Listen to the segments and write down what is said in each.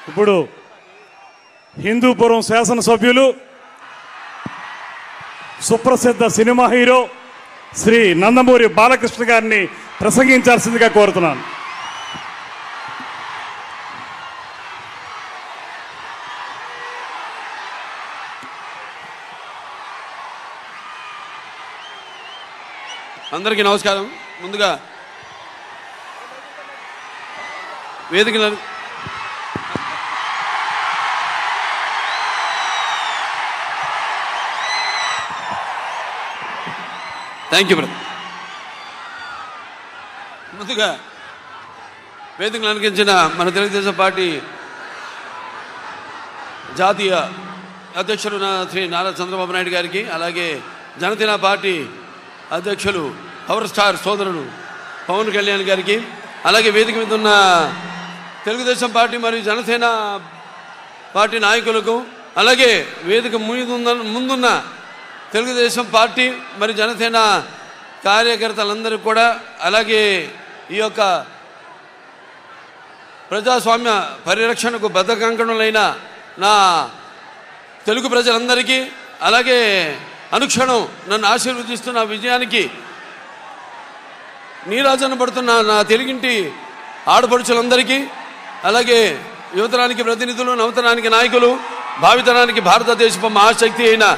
ఇప్పుడు హిందూపురం శాసనసభ్యులు సుప్రసిద్ధ సినిమా హీరో శ్రీ నందమూరి బాలకృష్ణ గారిని ప్రసంగించాల్సిందిగా కోరుతున్నాను అందరికీ నమస్కారం ముందుగా వేదిక థ్యాంక్ యూ బ్రదర్ ముందుగా వేదికలు అనిపించిన మన తెలుగుదేశం పార్టీ జాతీయ అధ్యక్షుడు నా శ్రీ నారా చంద్రబాబు నాయుడు గారికి అలాగే జనసేన పార్టీ అధ్యక్షులు పవర్ స్టార్ సోదరుడు పవన్ కళ్యాణ్ గారికి అలాగే వేదిక మీద ఉన్న తెలుగుదేశం పార్టీ మరియు జనసేన పార్టీ నాయకులకు అలాగే వేదిక ముందున్న ముందున్న తెలుగుదేశం పార్టీ మరి జనసేన కార్యకర్తలందరికీ కూడా అలాగే ఈ యొక్క ప్రజాస్వామ్య పరిరక్షణకు బద్ధకంకణులైన నా తెలుగు ప్రజలందరికీ అలాగే అనుక్షణం నన్ను ఆశీర్వదిస్తున్న విజయానికి నీరాజన పడుతున్న నా తెలుగింటి ఆడపడుచులందరికీ అలాగే యువతరానికి ప్రతినిధులు నవతరానికి నాయకులు భావితరానికి భారతదేశపు మహాశక్తి అయిన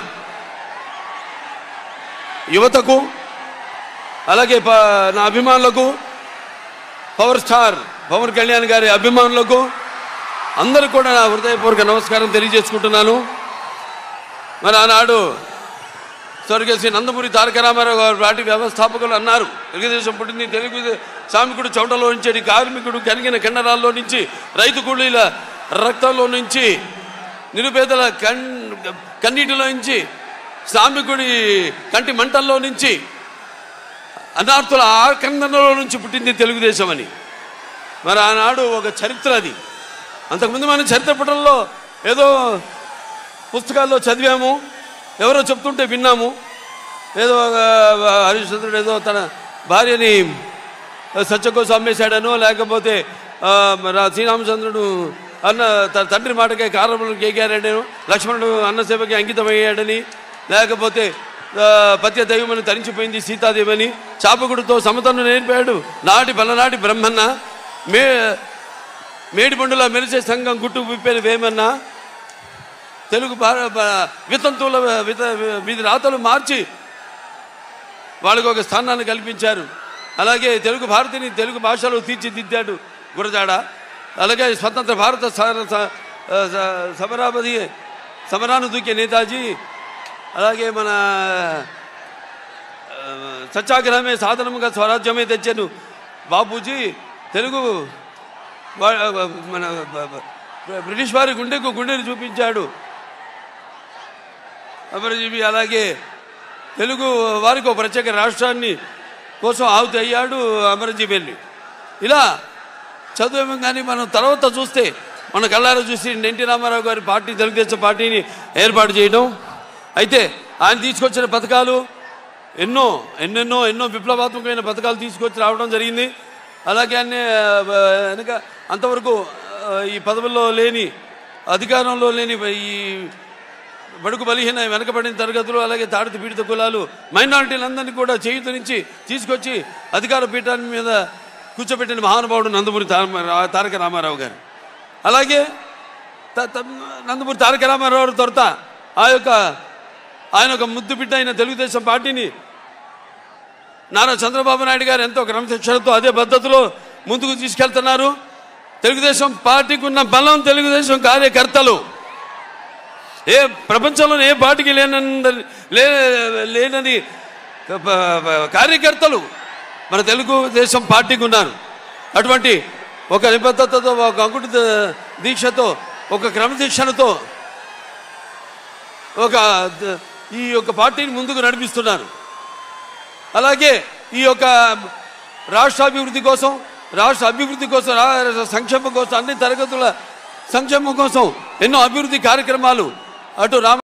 యువతకు అలాగే ప- నా అభిమానులకు పవర్ స్టార్ పవన్ కళ్యాణ్ గారి అభిమానులకు అందరూ కూడా నా హృదయపూర్వక నమస్కారం తెలియజేసుకుంటున్నాను మరి ఆనాడు స్వర్గీయ శ్రీ నందమూరి తారక రామారావు గారు పార్టీ వ్యవస్థాపకులు అన్నారు తెలుగుదేశం పుట్టింది తెలుగు శ్రామికుడు చౌటలో నుంచి కార్మికుడు కనిగిన కండరాల్లో నుంచి రైతు కూలీల రక్తంలో నుంచి నిరుపేదల కన్ కన్నీటిలో నుంచి శ్రామికుడి కంటి మంటల్లో నుంచి అనార్థుల ఆకందనలో నుంచి పుట్టింది తెలుగుదేశం అని మరి ఆనాడు ఒక చరిత్ర అది అంతకుముందు మనం చరిత్ర పుటల్లో ఏదో పుస్తకాల్లో చదివాము ఎవరో చెప్తుంటే విన్నాము ఏదో ఒక హరిశ్చంద్రుడు ఏదో తన భార్యని సత్య కోసం అమ్మేశాడనో లేకపోతే ఆ, మరి ఆ శ్రీరామచంద్రుడు అన్న తన తండ్రి మాటకే కారణములు కేకాడనో లక్ష్మణుడు అన్న సేవకి అంకితమయ్యాడని లేకపోతే ఆ, పత్య దైవమని తరించిపోయింది సీతాదేవని చాపకుడితో సమతను నేర్పాడు నాటి బలనాటి బ్రహ్మన్న మే మేడిపండులా మెరిసే సంఘం గుట్టు విప్పేది వేమన్నా తెలుగు భా- భా- వితంతువుల విత వీధి రాతలు మార్చి వాళ్ళకు ఒక స్థానాన్ని కల్పించారు అలాగే తెలుగు భారతిని తెలుగు భాషలో తీర్చిదిద్దాడు గురజాడ అలాగే స్వతంత్ర భారత స- స- స- సమరాపతి సమరాను దూకే నేతాజీ అలాగే మన ఆ, సత్యాగ్రహమే సాధనముగా స్వరాజ్యమే తెచ్చాను బాపూజీ తెలుగు వా- మన బ- బ- బ్రిటిష్ వారి గుండెకు గుండెని చూపించాడు అమరజీవి అలాగే తెలుగు వారికి ఒక ప్రత్యేక రాష్ట్రాన్ని కోసం ఆహుతి అయ్యాడు అమరజీవి వెళ్ళి ఇలా చదువు కానీ మనం తర్వాత చూస్తే మన కళ్ళారా చూసి ఎన్టీ రామారావు గారి పార్టీ తెలుగుదేశం పార్టీని ఏర్పాటు చేయడం అయితే ఆయన తీసుకొచ్చిన పథకాలు ఎన్నో ఎన్నెన్నో ఎన్నో విప్లవాత్మకమైన పథకాలు తీసుకొచ్చి రావడం జరిగింది అలాగే అన్ని ఆ, వెనక అంతవరకు ఆ, ఈ పదవుల్లో లేని అధికారంలో లేని ఈ బడుగు బలహీన వెనకబడిన తరగతులు అలాగే తాడిత పీడిత కులాలు మైనారిటీలందరినీ కూడా చేయుత నుంచి తీసుకొచ్చి అధికార పీఠాన్ని మీద కూర్చోబెట్టిన మహానుభావుడు నందమూరి తార- తారక రామారావు గారు అలాగే త- త- నందమూరి తారక రామారావు తొరత ఆ యొక్క ఆయన ఒక ముద్దు బిడ్డ అయిన తెలుగుదేశం పార్టీని నారా చంద్రబాబు నాయుడు గారు ఎంతో క్రమశిక్షణతో అదే పద్ధతిలో ముందుకు తీసుకెళ్తున్నారు తెలుగుదేశం పార్టీకి ఉన్న బలం తెలుగుదేశం కార్యకర్తలు ఏ ప్రపంచంలోనే ఏ పార్టీకి లేనంద లే- లేనని ప- ప- కార్యకర్తలు మన తెలుగుదేశం పార్టీకి ఉన్నారు అటువంటి ఒక నిబద్ధతతో ఒక అంకుట దీక్షతో ఒక క్రమశిక్షణతో ఒక ద- ఈ యొక్క పార్టీని ముందుకు నడిపిస్తున్నారు అలాగే ఈ యొక్క రాష్ట్ర అభివృద్ధి కోసం రాష్ట్ర అభివృద్ధి కోసం రా- సంక్షేమం కోసం అన్ని తరగతుల సంక్షేమం కోసం ఎన్నో అభివృద్ధి కార్యక్రమాలు అటు రామ